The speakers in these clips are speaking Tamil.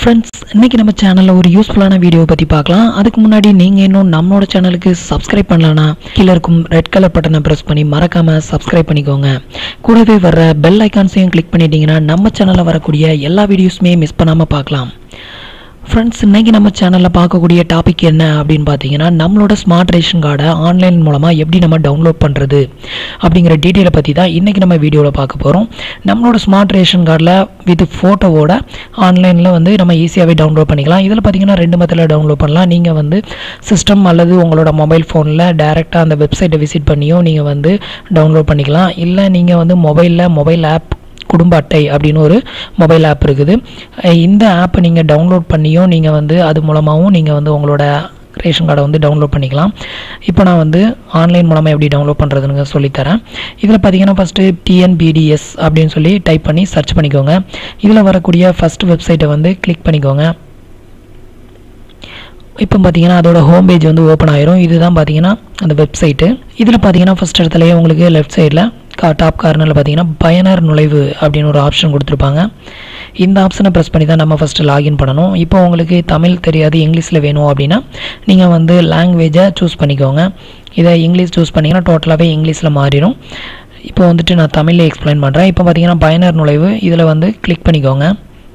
ஃப்ரெண்ட்ஸ் இன்னைக்கு நம்ம சேனலில் ஒரு யூஸ்ஃபுல்லான வீடியோ பற்றி பார்க்கலாம் அதுக்கு முன்னாடி நீங்கள் இன்னும் நம்மளோட சேனலுக்கு சப்ஸ்கிரைப் பண்ணலனா கீழே இருக்கும் ரெட் கலர் பட்டனை ப்ரெஸ் பண்ணி மறக்காமல் சப்ஸ்கிரைப் பண்ணிக்கோங்க கூடவே வர்ற பெல் ஐக்கான்ஸையும் கிளிக் பண்ணிட்டீங்கன்னா நம்ம சேனலில் வரக்கூடிய எல்லா வீடியோஸுமே மிஸ் பண்ணாமல் பார்க்கலாம் ஃப்ரெண்ட்ஸ் இன்னைக்கு நம்ம சேனலில் பார்க்கக்கூடிய டாபிக் என்ன அப்படின்னு பார்த்தீங்கன்னா நம்மளோட ஸ்மார்ட் ரேஷன் கார்டை ஆன்லைன் மூலமாக எப்படி நம்ம டவுன்லோட் பண்ணுறது அப்படிங்கிற டீட்டெயிலை பற்றி தான் இன்றைக்கி நம்ம வீடியோவில் பார்க்க போகிறோம் நம்மளோட ஸ்மார்ட் ரேஷன் கார்டில் வித் ஃபோட்டோவோட ஆன்லைனில் வந்து நம்ம ஈஸியாகவே டவுன்லோட் பண்ணிக்கலாம் இதில் பார்த்தீங்கன்னா ரெண்டு மெத்தடில் டவுன்லோட் பண்ணலாம் நீங்கள் வந்து சிஸ்டம் அல்லது உங்களோட மொபைல் ஃபோனில் டைரெக்டாக அந்த வெப்சைட்டை விசிட் பண்ணியும் நீங்கள் வந்து டவுன்லோட் பண்ணிக்கலாம் இல்லை நீங்கள் வந்து மொபைலில் மொபைல் ஆப் குடும்ப அட்டை அப்படின்னு ஒரு மொபைல் ஆப் இருக்குது அஹ் இந்த ஆப்பை நீங்கள் டவுன்லோட் பண்ணியும் நீங்கள் வந்து அது மூலமாகவும் நீங்கள் வந்து உங்களோட ரேஷன் கார்டை வந்து டவுன்லோட் பண்ணிக்கலாம் இப்போ நான் வந்து ஆன்லைன் மூலமாக எப்படி டவுன்லோட் பண்ணுறதுன்னு சொல்லித்தரேன் இதில் பார்த்தீங்கன்னா ஃபஸ்ட்டு டிஎன்பிடிஎஸ் அப்படின்னு சொல்லி டைப் பண்ணி சர்ச் பண்ணிக்கோங்க இதில் வரக்கூடிய ஃபஸ்ட் வெப்சைட்டை வந்து கிளிக் பண்ணிக்கோங்க இப்போ பார்த்தீங்கன்னா அதோட ஹோம் பேஜ் வந்து ஓப்பன் ஆயிரும் இதுதான் பார்த்தீங்கன்னா அந்த வெப்சைட்டு இதில் பார்த்தீங்கன்னா ஃபஸ்ட் இடத்துலயே உங்களுக்கு லெஃப்ட் சைடில் கா டாப் கார்னரில் பார்த்தீங்கன்னா பயனர் நுழைவு அப்படின்னு ஒரு ஆப்ஷன் கொடுத்துருப்பாங்க இந்த ஆப்ஷனை ப்ரெஸ் பண்ணி தான் நம்ம ஃபஸ்ட்டு லாகின் பண்ணணும் இப்போ உங்களுக்கு தமிழ் தெரியாது இங்கிலீஷில் வேணும் அப்படின்னா நீங்கள் வந்து லாங்குவேஜை சூஸ் பண்ணிக்கோங்க இதை இங்கிலீஷ் சூஸ் பண்ணிங்கன்னா டோட்டலாகவே இங்கிலீஷில் மாறிடும் இப்போ வந்துட்டு நான் தமிழில் எக்ஸ்பிளைன் பண்ணுறேன் இப்போ பார்த்தீங்கன்னா பயனர் நுழைவு இதில் வந்து கிளிக் பண்ணிக்கோங்க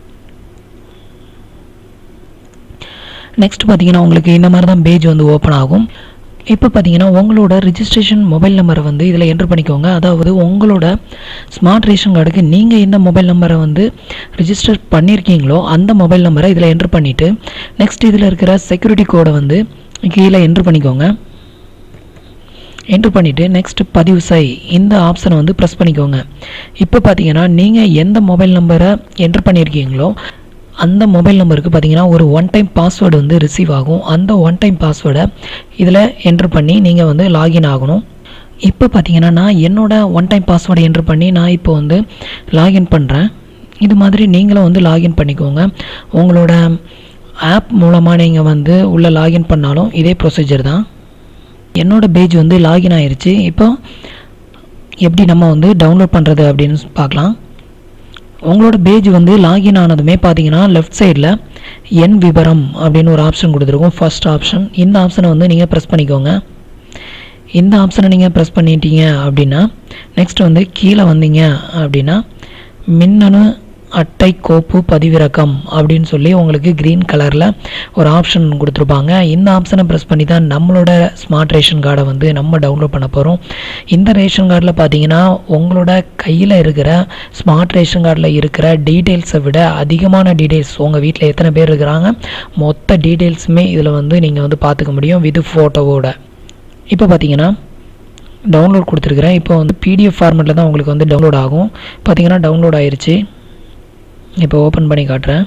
நெக்ஸ்ட் பார்த்தீங்கன்னா உங்களுக்கு இந்த மாதிரி தான் பேஜ் வந்து ஓப்பன் ஆகும் இப்போ பார்த்தீங்கன்னா உங்களோட ரிஜிஸ்ட்ரேஷன் மொபைல் நம்பரை வந்து இதில் என்ட்ரு பண்ணிக்கோங்க அதாவது உங்களோட ஸ்மார்ட் ரேஷன் கார்டுக்கு நீங்கள் எந்த மொபைல் நம்பரை வந்து ரிஜிஸ்டர் பண்ணியிருக்கீங்களோ அந்த மொபைல் நம்பரை இதில் என்ட்ரு பண்ணிவிட்டு நெக்ஸ்ட் இதில் இருக்கிற செக்யூரிட்டி கோடை வந்து கீழே என்ட்ரு பண்ணிக்கோங்க என்ட்ரு பண்ணிவிட்டு நெக்ஸ்ட் பதிவு செய் இந்த ஆப்ஷனை வந்து ப்ரெஸ் பண்ணிக்கோங்க இப்போ பார்த்தீங்கன்னா நீங்கள் எந்த மொபைல் நம்பரை என்ட்ரு பண்ணியிருக்கீங்களோ அந்த மொபைல் நம்பருக்கு பார்த்தீங்கன்னா ஒரு ஒன் டைம் பாஸ்வேர்டு வந்து ரிசீவ் ஆகும் அந்த ஒன் டைம் பாஸ்வேர்டை இதில் என்ட்ரு பண்ணி நீங்கள் வந்து லாகின் ஆகணும் இப்போ பார்த்தீங்கன்னா நான் என்னோட ஒன் டைம் பாஸ்வேர்டை என்ட்ரு பண்ணி நான் இப்போ வந்து லாகின் பண்ணுறேன் இது மாதிரி நீங்களும் வந்து லாகின் பண்ணிக்கோங்க உங்களோட ஆப் மூலமாக நீங்கள் வந்து உள்ளே லாகின் பண்ணாலும் இதே ப்ரொசீஜர் தான் என்னோட பேஜ் வந்து லாகின் ஆயிருச்சு இப்போ எப்படி நம்ம வந்து டவுன்லோட் பண்ணுறது அப்படின்னு பார்க்கலாம் உங்களோட பேஜ் வந்து லாகின் ஆனதுமே பார்த்தீங்கன்னா லெஃப்ட் சைடில் என் விவரம் அப்படின்னு ஒரு ஆப்ஷன் கொடுத்துருக்கும் ஃபர்ஸ்ட் ஆப்ஷன் இந்த ஆப்ஷனை வந்து நீங்கள் ப்ரெஸ் பண்ணிக்கோங்க இந்த ஆப்ஷனை நீங்கள் ப்ரெஸ் பண்ணிட்டீங்க அப்படின்னா நெக்ஸ்ட் வந்து கீழே வந்தீங்க அப்படின்னா மின்னணு அட்டை கோப்பு பதிவிறக்கம் அப்படின்னு சொல்லி உங்களுக்கு க்ரீன் கலரில் ஒரு ஆப்ஷன் கொடுத்துருப்பாங்க இந்த ஆப்ஷனை ப்ரெஸ் பண்ணி தான் நம்மளோட ஸ்மார்ட் ரேஷன் கார்டை வந்து நம்ம டவுன்லோட் பண்ண போகிறோம் இந்த ரேஷன் கார்டில் பார்த்தீங்கன்னா உங்களோட கையில் இருக்கிற ஸ்மார்ட் ரேஷன் கார்டில் இருக்கிற டீட்டெயில்ஸை விட அதிகமான டீட்டெயில்ஸ் உங்கள் வீட்டில் எத்தனை பேர் இருக்கிறாங்க மொத்த டீட்டெயில்ஸுமே இதில் வந்து நீங்கள் வந்து பார்த்துக்க முடியும் வித் ஃபோட்டோவோட இப்போ பார்த்தீங்கன்னா டவுன்லோட் கொடுத்துருக்குறேன் இப்போ வந்து பிடிஎஃப் ஃபார்மெட்டில் தான் உங்களுக்கு வந்து டவுன்லோட் ஆகும் பார்த்தீங்கன்னா டவுன்லோட் ஆயிருச்சு இப்போ ஓப்பன் பண்ணி காட்டுறேன்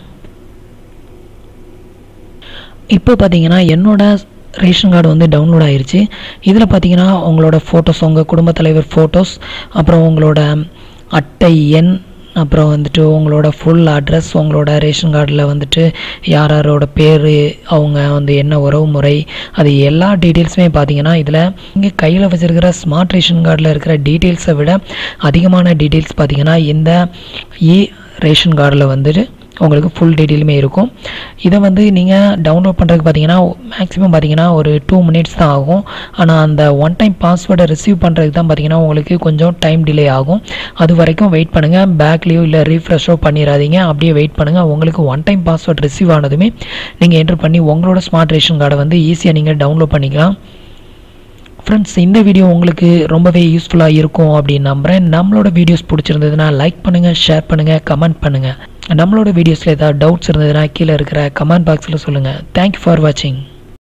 இப்போ பார்த்தீங்கன்னா என்னோட ரேஷன் கார்டு வந்து டவுன்லோட் ஆயிருச்சு இதில் பார்த்தீங்கன்னா உங்களோட ஃபோட்டோஸ் உங்கள் குடும்பத் தலைவர் ஃபோட்டோஸ் அப்புறம் உங்களோட அட்டை எண் அப்புறம் வந்துட்டு உங்களோட ஃபுல் அட்ரஸ் உங்களோட ரேஷன் கார்டில் வந்துட்டு யார் யாரோட பேர் அவங்க வந்து என்ன உறவு முறை அது எல்லா டீட்டெயில்ஸுமே பார்த்தீங்கன்னா இதில் இங்கே கையில் வச்சுருக்கிற ஸ்மார்ட் ரேஷன் கார்டில் இருக்கிற டீட்டெயில்ஸை விட அதிகமான டீட்டெயில்ஸ் பார்த்தீங்கன்னா இந்த இ ரேஷன் கார்டில் வந்துட்டு உங்களுக்கு ஃபுல் டீட்டெயிலுமே இருக்கும் இதை வந்து நீங்கள் டவுன்லோட் பண்ணுறதுக்கு பார்த்தீங்கன்னா மேக்ஸிமம் பார்த்தீங்கன்னா ஒரு டூ மினிட்ஸ் தான் ஆகும் ஆனால் அந்த ஒன் டைம் பாஸ்வேர்டை ரிசீவ் பண்ணுறதுக்கு தான் பார்த்தீங்கன்னா உங்களுக்கு கொஞ்சம் டைம் டிலே ஆகும் அது வரைக்கும் வெயிட் பண்ணுங்கள் பேக்லேயோ இல்லை ரீஃப்ரெஷோ பண்ணிடாதீங்க அப்படியே வெயிட் பண்ணுங்கள் உங்களுக்கு ஒன் டைம் பாஸ்வேர்ட் ரிசீவ் ஆனதுமே நீங்கள் என்ட்ரு பண்ணி உங்களோட ஸ்மார்ட் ரேஷன் கார்டை வந்து ஈஸியாக நீங்கள் டவுன்லோட் பண்ணிக்கலாம் ஃப்ரெண்ட்ஸ் இந்த வீடியோ உங்களுக்கு ரொம்பவே யூஸ்ஃபுல்லாக இருக்கும் அப்படின்னு நம்புகிறேன் நம்மளோட வீடியோஸ் பிடிச்சிருந்ததுன்னா லைக் பண்ணுங்கள் ஷேர் பண்ணுங்கள் கமெண்ட் பண்ணுங்கள் நம்மளோட வீடியோஸில் ஏதாவது டவுட்ஸ் இருந்ததுன்னா கீழே இருக்கிற கமெண்ட் பாக்ஸில் சொல்லுங்கள் தேங்க்யூ ஃபார் வாட்சிங்